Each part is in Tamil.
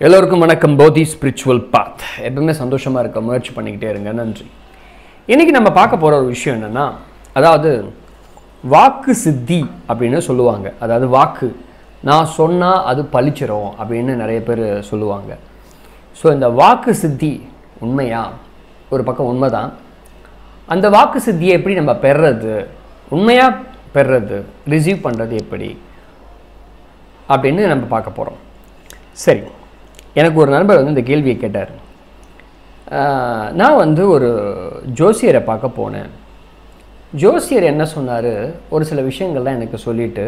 எல்லோருக்கும் வணக்கம் போதி ஸ்பிரிச்சுவல் பாத் எப்பவுமே சந்தோஷமாக இருக்க முயற்சி பண்ணிக்கிட்டே இருங்க நன்றி இன்றைக்கி நம்ம பார்க்க போகிற ஒரு விஷயம் என்னென்னா அதாவது வாக்கு சித்தி அப்படின்னு சொல்லுவாங்க அதாவது வாக்கு நான் சொன்னால் அது பளிச்சிரும் அப்படின்னு நிறைய பேர் சொல்லுவாங்க ஸோ இந்த வாக்கு சித்தி உண்மையா ஒரு பக்கம் உண்மைதான் அந்த வாக்கு சித்தியை எப்படி நம்ம பெறுறது உண்மையாக பெறுறது ரிசீவ் பண்ணுறது எப்படி அப்படின்னு நம்ம பார்க்க போகிறோம் சரி எனக்கு ஒரு நண்பர் வந்து இந்த கேள்வியை கேட்டார் ஆஹ், நான் வந்து ஒரு ஜோசியரை பார்க்க போனேன் ஜோசியர் என்ன சொன்னார் ஒரு சில விஷயங்கள்லாம் எனக்கு சொல்லிட்டு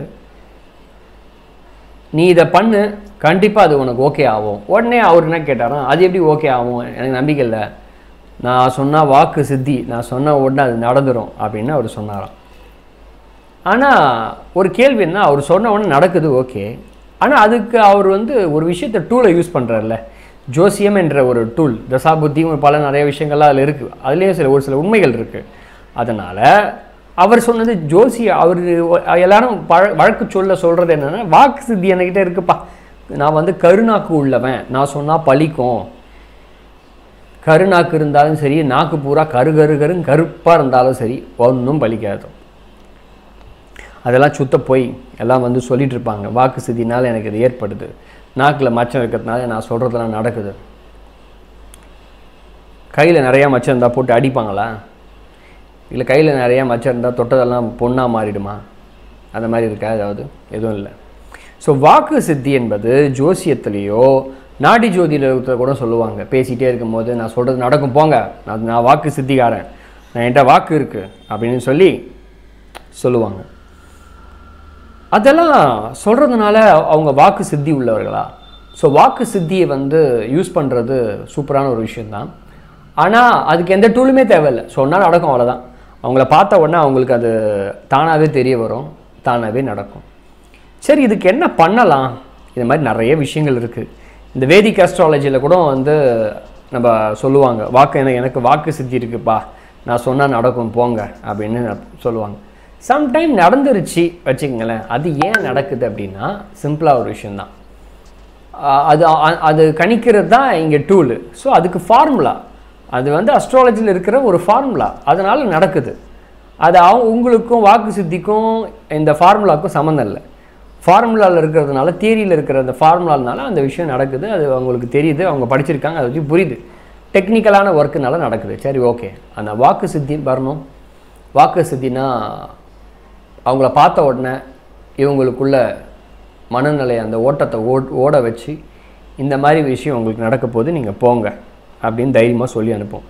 நீ இதை பண்ணு கண்டிப்பாக அது உனக்கு ஓகே ஆகும் உடனே அவர் என்ன கேட்டாராம் அது எப்படி ஓகே ஆகும் எனக்கு நம்பிக்கை இல்லை நான் சொன்னால் வாக்கு சித்தி நான் சொன்ன உடனே அது நடந்துடும் அப்படின்னு அவர் சொன்னாராம் ஆனால் ஒரு கேள்வி என்ன அவர் சொன்ன உடனே நடக்குது ஓகே ஆனால் அதுக்கு அவர் வந்து ஒரு விஷயத்தை டூலை யூஸ் பண்ணுறாருல ஜோசியம் என்ற ஒரு டூல் தசாபுத்தியும் பல நிறைய விஷயங்கள்லாம் அதில் இருக்குது அதுலேயும் சில ஒரு சில உண்மைகள் இருக்குது அதனால் அவர் சொன்னது ஜோசி அவர் எல்லாரும் பழ வழக்கு சொல்ல சொல்கிறது என்னென்னா வாக்கு சித்தி என்கிட்ட இருக்குப்பா நான் வந்து கருநாக்கு உள்ளவன் நான் சொன்னால் பழிக்கும் கருநாக்கு இருந்தாலும் சரி நாக்கு பூரா கரு கரு கருன்னு கருப்பாக இருந்தாலும் சரி ஒன்றும் பலிக்காது அதெல்லாம் சுத்த போய் எல்லாம் வந்து சொல்லிட்டு இருப்பாங்க வாக்கு சித்தினால எனக்கு இது ஏற்படுது நாக்கில் மச்சம் இருக்கிறதுனால நான் சொல்கிறதெல்லாம் நடக்குது கையில் நிறையா மச்சம் இருந்தால் போட்டு அடிப்பாங்களா இல்லை கையில் நிறையா மச்சம் இருந்தால் தொட்டதெல்லாம் பொண்ணாக மாறிடுமா அந்த மாதிரி இருக்கா ஏதாவது எதுவும் இல்லை ஸோ வாக்கு சித்தி என்பது ஜோசியத்திலேயோ நாடி ஜோதிடத்தில் கூட சொல்லுவாங்க பேசிகிட்டே இருக்கும்போது நான் சொல்கிறது நடக்கும் போங்க நான் நான் வாக்கு சித்திக்காரன் நான் என்கிட்ட வாக்கு இருக்குது அப்படின்னு சொல்லி சொல்லுவாங்க அதெல்லாம் சொல்கிறதுனால அவங்க வாக்கு சித்தி உள்ளவர்களா ஸோ வாக்கு சித்தியை வந்து யூஸ் பண்ணுறது சூப்பரான ஒரு விஷயந்தான் ஆனால் அதுக்கு எந்த டூலுமே தேவையில்லை சொன்னால் நடக்கும் அவ்வளோதான் அவங்கள பார்த்த உடனே அவங்களுக்கு அது தானாகவே தெரிய வரும் தானாகவே நடக்கும் சரி இதுக்கு என்ன பண்ணலாம் இது மாதிரி நிறைய விஷயங்கள் இருக்குது இந்த வேதிக் அஸ்ட்ராலஜியில் கூட வந்து நம்ம சொல்லுவாங்க வாக்கு எனக்கு எனக்கு வாக்கு சித்தி இருக்குப்பா நான் சொன்னால் நடக்கும் போங்க அப்படின்னு சொல்லுவாங்க சம்டைம் நடந்துருச்சு வச்சுக்கங்களேன் அது ஏன் நடக்குது அப்படின்னா சிம்பிளாக ஒரு விஷயந்தான் ஆஹ் அது அ- அது கணிக்கிறது தான் இங்கே டூலு ஸோ அதுக்கு ஃபார்முலா அது வந்து அஸ்ட்ராலஜியில் இருக்கிற ஒரு ஃபார்முலா அதனால் நடக்குது அது அவங்க உங்களுக்கும் வாக்கு சித்திக்கும் இந்த ஃபார்முலாவுக்கும் சம்மந்தம் இல்லை ஃபார்முலாவில் இருக்கிறதுனால தியரியில் இருக்கிற அந்த ஃபார்முலானால அந்த விஷயம் நடக்குது அது அவங்களுக்கு தெரியுது அவங்க படிச்சிருக்காங்க அதை வச்சு புரியுது டெக்னிக்கலான ஒர்க்குனால நடக்குது சரி ஓகே அந்த வாக்கு சித்தி வரணும் வாக்கு சித்தினா அவங்கள பார்த்த உடனே இவங்களுக்குள்ள மனநிலை அந்த ஓட்டத்தை ஓட் ஓட வச்சு இந்த மாதிரி விஷயம் உங்களுக்கு நடக்க போது நீங்கள் போங்க அப்படின்னு தைரியமாக சொல்லி அனுப்போம்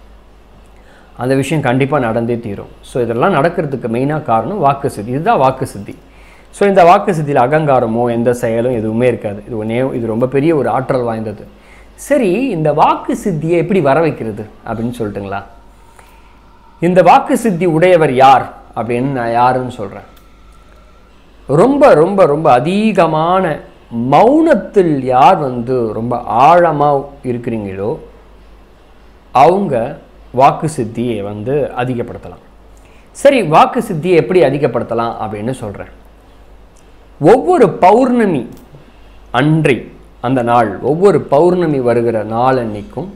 அந்த விஷயம் கண்டிப்பாக நடந்தே தீரும் ஸோ இதெல்லாம் நடக்கிறதுக்கு மெயினாக காரணம் வாக்கு சித்தி இதுதான் வாக்கு சித்தி ஸோ இந்த வாக்கு சித்தியில் அகங்காரமோ எந்த செயலும் எதுவுமே இருக்காது இது ஒன்றே இது ரொம்ப பெரிய ஒரு ஆற்றல் வாய்ந்தது சரி இந்த வாக்கு சித்தியை எப்படி வர வைக்கிறது அப்படின்னு சொல்லட்டுங்களா இந்த வாக்கு சித்தி உடையவர் யார் அப்படின்னு நான் யாருன்னு சொல்கிறேன் ரொம்ப ரொம்ப ரொம்ப அதிகமான மௌனத்தில் யார் வந்து ரொம்ப ஆழமாக இருக்கிறீங்களோ அவங்க வாக்கு சித்தியை வந்து அதிகப்படுத்தலாம் சரி வாக்கு சித்தியை எப்படி அதிகப்படுத்தலாம் அப்படின்னு சொல்கிறேன் ஒவ்வொரு பௌர்ணமி அன்றி அந்த நாள் ஒவ்வொரு பௌர்ணமி வருகிற நாள் அன்னைக்கும்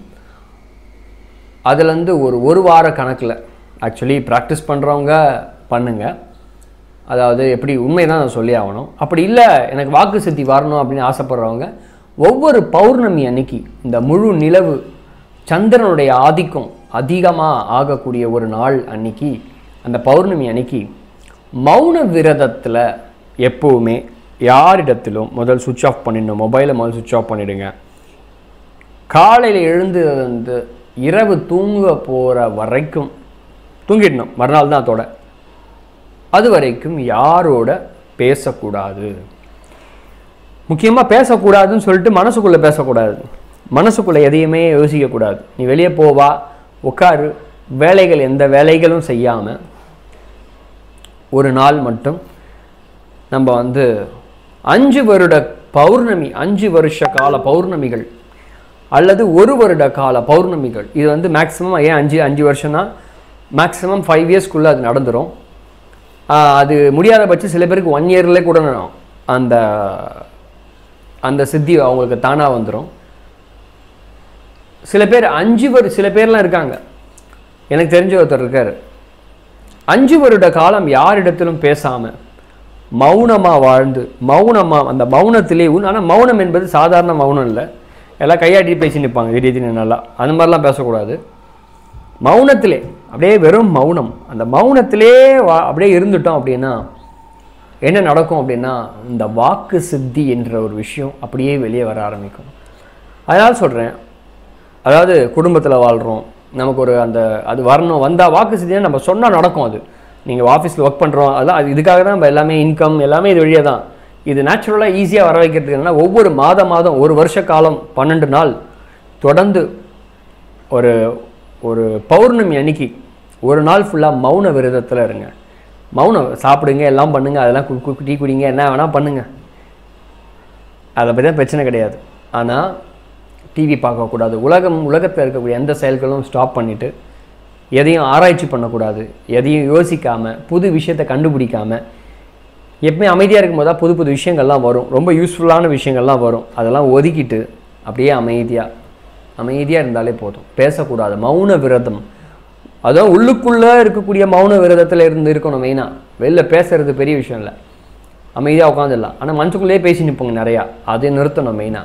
அதுலேருந்து ஒரு ஒரு வார கணக்கில் ஆக்சுவலி ப்ராக்டிஸ் பண்ணுறவங்க பண்ணுங்க அதாவது எப்படி உண்மை தான் நான் சொல்லி ஆகணும் அப்படி இல்லை எனக்கு வாக்கு சித்தி வரணும் அப்படின்னு ஆசைப்படுறவங்க ஒவ்வொரு பௌர்ணமி அன்னைக்கு இந்த முழு நிலவு சந்திரனுடைய ஆதிக்கம் அதிகமாக ஆகக்கூடிய ஒரு நாள் அன்னைக்கு அந்த பௌர்ணமி அன்னைக்கு மௌன விரதத்தில் எப்போவுமே யாரிடத்திலும் முதல் சுவிட்ச் ஆஃப் பண்ணிடணும் மொபைலை முதல் சுவிட்ச் ஆஃப் பண்ணிடுங்க காலையில் எழுந்து வந்து இரவு தூங்க போகிற வரைக்கும் தூங்கிடணும் மறுநாள் தான் அதோட அது வரைக்கும் யாரோட பேசக்கூடாது முக்கியமாக பேசக்கூடாதுன்னு சொல்லிட்டு மனசுக்குள்ளே பேசக்கூடாது மனசுக்குள்ளே எதையுமே யோசிக்கக்கூடாது நீ வெளியே போவா உட்காரு வேலைகள் எந்த வேலைகளும் செய்யாமல் ஒரு நாள் மட்டும் நம்ம வந்து அஞ்சு வருட பௌர்ணமி அஞ்சு வருஷ கால பௌர்ணமிகள் அல்லது ஒரு வருட கால பௌர்ணமிகள் இது வந்து மேக்ஸிமம் ஏன் அஞ்சு அஞ்சு வருஷம்னா மேக்ஸிமம் ஃபைவ் இயர்ஸ்க்குள்ளே அது நடந்துடும் அது முடியாத பட்சம் சில பேருக்கு ஒன் இயர்லேயே கூட அந்த அந்த சித்தி அவங்களுக்கு தானாக வந்துடும் சில பேர் அஞ்சு வரு சில பேர்லாம் இருக்காங்க எனக்கு தெரிஞ்ச ஒருத்தர் இருக்கார் அஞ்சு வருட காலம் யாரிடத்திலும் பேசாமல் மௌனமாக வாழ்ந்து மௌனமாக அந்த மௌனத்திலே ஆனால் மௌனம் என்பது சாதாரண மௌனம் இல்லை எல்லாம் கையாட்டி பேசி நிற்பாங்க திடீர்னு நல்லா அந்த மாதிரிலாம் பேசக்கூடாது மௌனத்திலே அப்படியே வெறும் மௌனம் அந்த மௌனத்திலே வா அப்படியே இருந்துட்டோம் அப்படின்னா என்ன நடக்கும் அப்படின்னா இந்த வாக்கு சித்தி என்ற ஒரு விஷயம் அப்படியே வெளியே வர ஆரம்பிக்கும் அதனால் சொல்கிறேன் அதாவது குடும்பத்தில் வாழ்கிறோம் நமக்கு ஒரு அந்த அது வரணும் வந்தால் வாக்கு சித்தினா நம்ம சொன்னால் நடக்கும் அது நீங்கள் ஆஃபீஸில் ஒர்க் பண்ணுறோம் அதெல்லாம் அது இதுக்காக தான் நம்ம எல்லாமே இன்கம் எல்லாமே இது வழியாக தான் இது நேச்சுரலாக ஈஸியாக வர வைக்கிறதுக்கு என்னன்னா ஒவ்வொரு மாத மாதம் ஒரு வருஷ காலம் பன்னெண்டு நாள் தொடர்ந்து ஒரு ஒரு பௌர்ணமி அன்னைக்கு ஒரு நாள் ஃபுல்லாக மௌன விரதத்தில் இருங்க மௌனம் சாப்பிடுங்க எல்லாம் பண்ணுங்க அதெல்லாம் கு- கு- டீ குடிங்க என்ன வேணால் பண்ணுங்க அதை பற்றி பிரச்சனை கிடையாது ஆனால் டிவி பார்க்கக்கூடாது உலகம் உலகத்தில் இருக்கக்கூடிய எந்த செயல்களும் ஸ்டாப் பண்ணிவிட்டு எதையும் ஆராய்ச்சி பண்ணக்கூடாது எதையும் யோசிக்காமல் புது விஷயத்தை கண்டுபிடிக்காமல் எப்பவுமே அமைதியாக இருக்கும்போது தான் புது புது விஷயங்கள்லாம் வரும் ரொம்ப யூஸ்ஃபுல்லான விஷயங்கள்லாம் வரும் அதெல்லாம் ஒதுக்கிட்டு அப்படியே அமைதியாக அமைதியாக இருந்தாலே போதும் பேசக்கூடாது மௌன விரதம் அதுவும் உள்ளுக்குள்ளே இருக்கக்கூடிய மௌன விரதத்தில் இருந்து இருக்கணும் மெயினாக வெளில பேசுறது பெரிய விஷயம் இல்லை அமைதியாக உட்காந்துடலாம் ஆனால் மனசுக்குள்ளேயே பேசி நிற்போங்க நிறையா அதை நிறுத்தணும் மெயினாக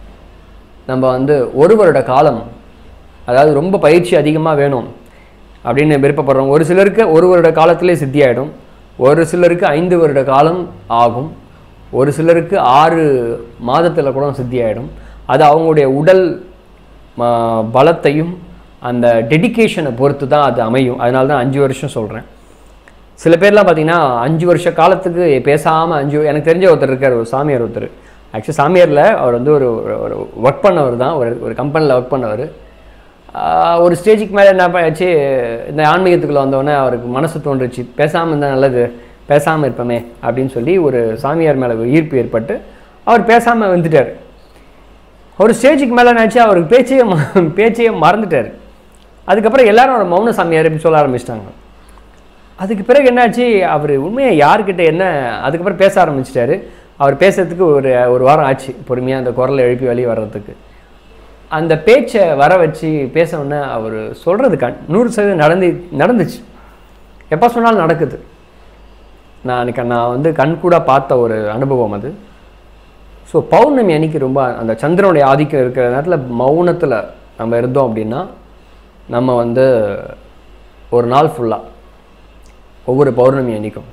நம்ம வந்து ஒரு வருட காலம் அதாவது ரொம்ப பயிற்சி அதிகமாக வேணும் அப்படின்னு விருப்பப்படுறோம் ஒரு சிலருக்கு ஒரு வருட காலத்திலே சித்தியாயிடும் ஒரு சிலருக்கு ஐந்து வருட காலம் ஆகும் ஒரு சிலருக்கு ஆறு மாதத்தில் கூட சித்தியாயிடும் அது அவங்களுடைய உடல் ஆ, பலத்தையும் அந்த டெடிகேஷனை பொறுத்து தான் அது அமையும் அதனால தான் அஞ்சு வருஷம் சொல்கிறேன் சில பேர்லாம் பார்த்தீங்கன்னா அஞ்சு வருஷ காலத்துக்கு பேசாமல் அஞ்சு எனக்கு தெரிஞ்ச ஒருத்தர் இருக்கார் ஒரு சாமியார் ஒருத்தர் ஆக்சுவலி சாமியாரில் அவர் வந்து ஒரு ஒரு ஒர்க் பண்ணவர் தான் ஒரு ஒரு கம்பெனியில் ஒர்க் பண்ணவர் ஆஹ் ஒரு ஸ்டேஜுக்கு மேலே என்ன ஆச்சு இந்த ஆன்மீகத்துக்குள்ளே வந்தோடனே அவருக்கு மனசு தோன்றுச்சு பேசாமல் இருந்தால் நல்லது பேசாமல் இருப்போமே அப்படின்னு சொல்லி ஒரு சாமியார் மேலே ஒரு ஈர்ப்பு ஏற்பட்டு அவர் பேசாமல் வந்துட்டார் ஒரு ஸ்டேஜுக்கு மேலே என்னாச்சு அவருக்கு பேச்சையே ம- பேச்சையே மறந்துட்டார் அதுக்கப்புறம் எல்லாரும் அவர் மௌன சாமியார் இப்படி சொல்ல ஆரம்பிச்சிட்டாங்க அதுக்கு பிறகு என்னாச்சு அவர் உண்மையை யார்கிட்ட என்ன அதுக்கப்புறம் பேச ஆரம்பிச்சிட்டாரு அவர் பேசுறதுக்கு ஒரு ஒரு வாரம் ஆச்சு பொறுமையாக அந்த குரலை எழுப்பி வெளியே வர்றதுக்கு அந்த பேச்சை வர வச்சு பேச உடனே அவர் சொல்கிறது கண் நூறு சதவீதம் நடந்து நடந்துச்சு எப்போ சொன்னாலும் நடக்குது நான் அன்னைக்கு நான் வந்து கண்கூட பார்த்த ஒரு அனுபவம் அது ஸோ பௌர்ணமி அன்னைக்கு ரொம்ப அந்த சந்திரனுடைய ஆதிக்கம் இருக்கிற நேரத்தில் மௌனத்தில் நம்ம இருந்தோம் அப்படின்னா நம்ம வந்து ஒரு நாள் ஃபுல்லாக ஒவ்வொரு பௌர்ணமி அன்னைக்கும்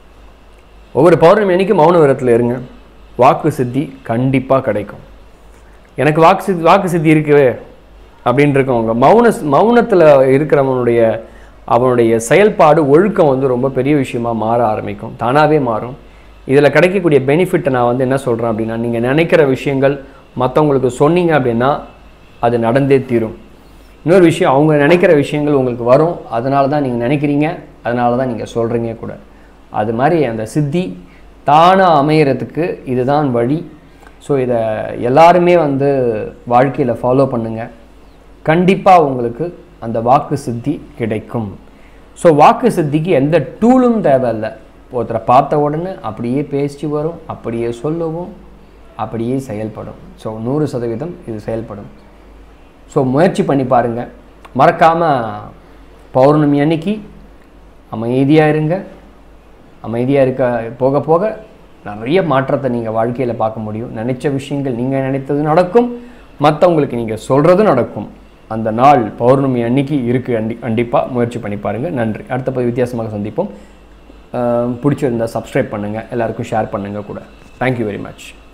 ஒவ்வொரு பௌர்ணமி அன்னைக்கும் மௌன விரதத்தில் இருங்க வாக்கு சித்தி கண்டிப்பாக கிடைக்கும் எனக்கு வாக்கு சித்தி வாக்கு சித்தி இருக்குவே அப்படின்னு இருக்கவங்க மௌன மௌனத்தில் இருக்கிறவனுடைய அவனுடைய செயல்பாடு ஒழுக்கம் வந்து ரொம்ப பெரிய விஷயமா மாற ஆரம்பிக்கும் தானாகவே மாறும் இதில் கிடைக்கக்கூடிய பெனிஃபிட்டை நான் வந்து என்ன சொல்கிறேன் அப்படின்னா நீங்கள் நினைக்கிற விஷயங்கள் மற்றவங்களுக்கு சொன்னீங்க அப்படின்னா அது நடந்தே தீரும் இன்னொரு விஷயம் அவங்க நினைக்கிற விஷயங்கள் உங்களுக்கு வரும் அதனால தான் நீங்கள் நினைக்கிறீங்க அதனால தான் நீங்கள் சொல்கிறீங்க கூட அது மாதிரி அந்த சித்தி தானாக அமையறதுக்கு இதுதான் வழி ஸோ இதை எல்லாருமே வந்து வாழ்க்கையில் ஃபாலோ பண்ணுங்கள் கண்டிப்பாக உங்களுக்கு அந்த வாக்கு சித்தி கிடைக்கும் ஸோ வாக்கு சித்திக்கு எந்த டூலும் தேவையில்லை ஒருத்தரை பார்த்த உடனே அப்படியே பேசி வரும் அப்படியே சொல்லவும் அப்படியே செயல்படும் ஸோ நூறு சதவீதம் இது செயல்படும் ஸோ முயற்சி பண்ணி பாருங்கள் மறக்காமல் பௌர்ணமி அன்னைக்கு அமைதியாக இருங்க அமைதியாக இருக்க போக போக நிறைய மாற்றத்தை நீங்கள் வாழ்க்கையில் பார்க்க முடியும் நினைச்ச விஷயங்கள் நீங்கள் நினைத்தது நடக்கும் மற்றவங்களுக்கு நீங்கள் சொல்கிறதும் நடக்கும் அந்த நாள் பௌர்ணமி அன்னைக்கு இருக்குது கண்டி கண்டிப்பாக முயற்சி பண்ணி பாருங்கள் நன்றி அடுத்த பதிவு வித்தியாசமாக சந்திப்போம் அஹ் பிடிச்சிருந்தா சப்ஸ்கிரைப் பண்ணுங்கள் எல்லாருக்கும் ஷேர் பண்ணுங்கள் கூட தேங்க்யூ வெரி மச்